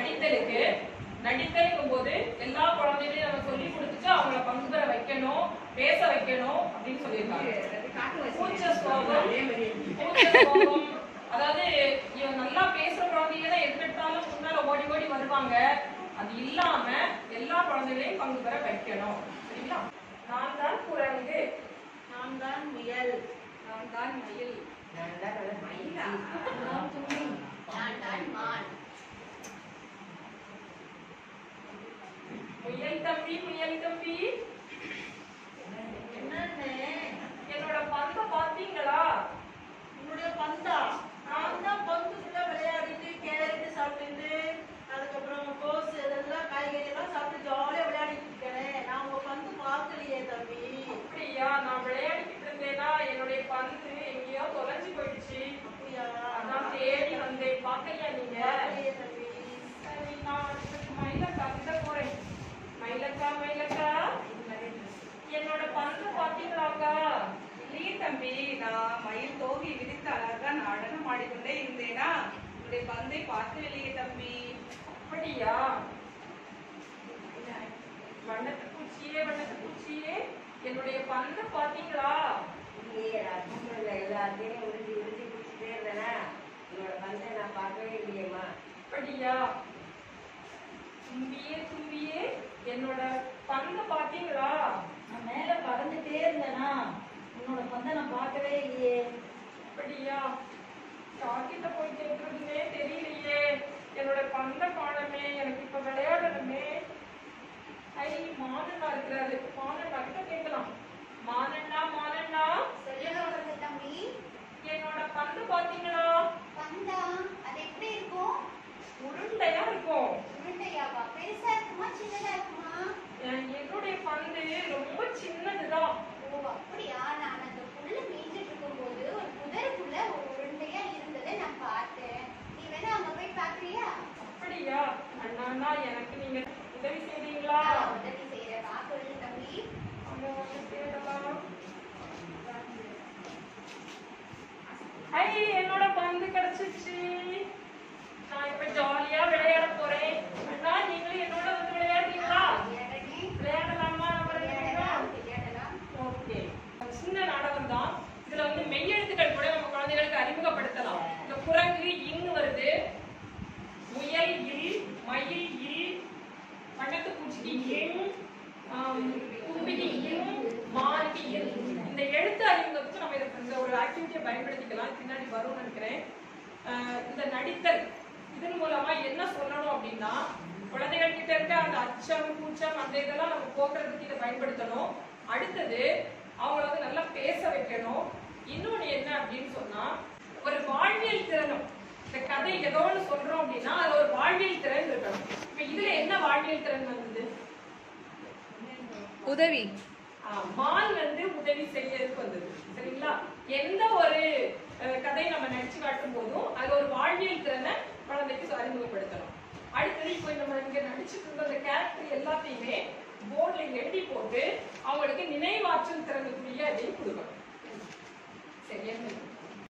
நடித்தலுக்கு நடித்தலுங்கும் போது எல்லா குழந்தைகளையும் நம்ம சொல்லி கொடுத்துட்டு அவங்கள பங்கு பெற வைக்கணும் பேச வைக்கணும் அப்படின்னு சொல்லியிருக்காங்க கூச்ச சுவாபம் கூச்ச சுவாபம் அதாவது இவன் நல்லா பேசுற குழந்தைங்க தான் எதிர்த்தாலும் முன்னால ஓடி ஓடி வருவாங்க அது இல்லாம எல்லா குழந்தைகளையும் பங்கு பெற வைக்கணும் சரிங்களா நான் தான் குரங்கு நான் தான் முயல் நான் தான் மயில் நான் தும்பி நான் தான் மான் முயல் தம்பி முயல் தம்பி என்னன்னு என்னோட பந்த பாத்தீங்களா உன்னுடைய பந்தா நான் தான் பந்துக்குள்ள விளையாடிட்டு கேரட் சாப்பிட்டு அதுக்கப்புறம் கோஸ் இதெல்லாம் காய்கறி எல்லாம் சாப்பிட்டு ஜாலியா விளையாடிட்டு இருக்கேன் நான் உங்க பந்து பார்க்கலையே தம்பி அப்படியா நான் விளையாடிக்கிட்டு இருந்தேனா என்னுடைய பந்து எங்கேயோ தொலைஞ்சு போயிடுச்சு அப்படியா அதான் தேடி வந்தேன் பாக்கலையா நீங்க பார்க்கலையே தம்பி சரி நான் அடுத்தது மயிலக்கா கிட்ட போறேன் மயிலக்கா மயிலக்கா என்னோட பந்து பாத்தீங்களாக்கா இல்லையே தம்பி நான் மயில் தோகை விரித்து அழகா நடனம் ஆடிக்கொண்டே இருந்தேனா உன்னுடைய பந்தை பார்க்கவில்லையே தம்பி அப்படியா வண்ணத்து பூச்சியே வண்ணத்து பூச்சியே என்னுடைய பந்து பாத்தீங்களா இல்லையே நான் தூக்கல எல்லாத்தையும் உறிஞ்சி உறிஞ்சி குடிச்சிட்டே இருந்தேனா உன்னோட பந்தை நான் பார்க்கவே இல்லையேம்மா அப்படியா தும்பியே தும்பியே என்னோட பந்த பாத்தீங்களா நான் மேல பறந்துட்டே இருந்தேனா உன்னோட பந்தை நான் பார்க்கவே இல்லையே அப்படியா காக்கிட்ட போய் கேட்கறதுமே தெரியலையே என்னோட பந்த காணமே எனக்கு இப்ப விளையாடணுமே ஐ மானண்ணா இருக்கிறாரு மானண்ணா கிட்ட கேட்கலாம் மானண்ணா மானண்ணா சொல்லுங்க தம்பி என்னோட பந்து பாத்தீங்களா பந்தா அது எப்படி இருக்கும் உருண்டையா இருக்கும் உருண்டையாவா பெருசா இருக்குமா சின்னதா இருக்குமா அஹ் என்னுடைய பந்து ரொம்ப சின்னதுதான் ஓ அப்படியா நான் அந்த புல்ல மேய்ஞ்சிட்டு இருக்கும்போது ஒரு புதருக்குள்ள ஒரு உருண்டையா இருந்ததை நான் பார்த்தேன் நீ வேணா அங்க போய் பாக்குறியா அப்படியா அண்ணா எனக்கு நீங்க உதவி செய்றீங்களா நான் உதவி செய்யறேன் வா சொல்லு தம்பி அங்க வந்து தேடலாம் ஐ என்னோட பந்து கிடைச்சிச்சு நான் இப்ப ஜாலியா விளையாட போறேன் அண்ணா நீங்களும் என்னோட வந்து விளையாடுறீங்களா விளையாடனே விளையாடலாமா நம்ம ரெண்டு பேரும்? விளையாடலாம் விளையாடலாம் ஓகே சின்ன நாடகம் தான் இதுல வந்து மெய்யெழுத்துக்கள் கூட நம்ம குழந்தைகளுக்கு அறிமுகப்படுத்தலாம் இந்த குரங்கு இங்கு வருது முயல் இல் மயில் இல் வண்ணத்து பூச்சிக்கு இன் ஆம், தும்பிக்கு இன் மானுக்கு இல் இந்த எழுத்து அறிமுகத்துக்கு நம்ம இதை இந்த ஒரு ஆக்டிவிட்டியை பயன்படுத்திக்கலாம் பின்னாடி வரும்னு நினைக்கிறேன் ஆஹ் இந்த நடித்தல் இதன் மூலமா என்ன சொல்லணும் அப்படின்னா குழந்தைகள் கிட்ட இருக்க அந்த அச்சம் கூச்சம் அந்த இதெல்லாம் நம்ம போக்குறதுக்கு இதை பயன்படுத்தணும் அடுத்தது அவங்கள வந்து நல்லா பேச வைக்கணும் இன்னொன்னு என்ன அப்படின்னு சொன்னா ஒரு வாழ்வியல் திறனும் இந்த கதை ஏதோ ஒன்று சொல்றோம் அப்படின்னா அதுல ஒரு வாழ்வியல் திறன் இருக்கணும் இப்ப இதுல என்ன வாழ்வியல் திறன் வந்தது உதவி ஆ, மான் வந்து உதவி செய்யறதுக்கு வந்தது சரிங்களா எந்த ஒரு அஹ், கதை நம்ம நடிச்சு காட்டும் போதும் அது ஒரு வாழ்வியல் திறனை குழந்தைக்கு அறிமுகப்படுத்தணும் அடுத்தது இப்போ நம்ம இங்க நடிச்சுட்டு இருந்த அந்த கேரக்டர் எல்லாத்தையுமே போர்ட்ல எழுதி போட்டு அவங்களுக்கு நினைவாற்றல் திறனுக்குரிய அதையும் கொடுக்கணும் சரியா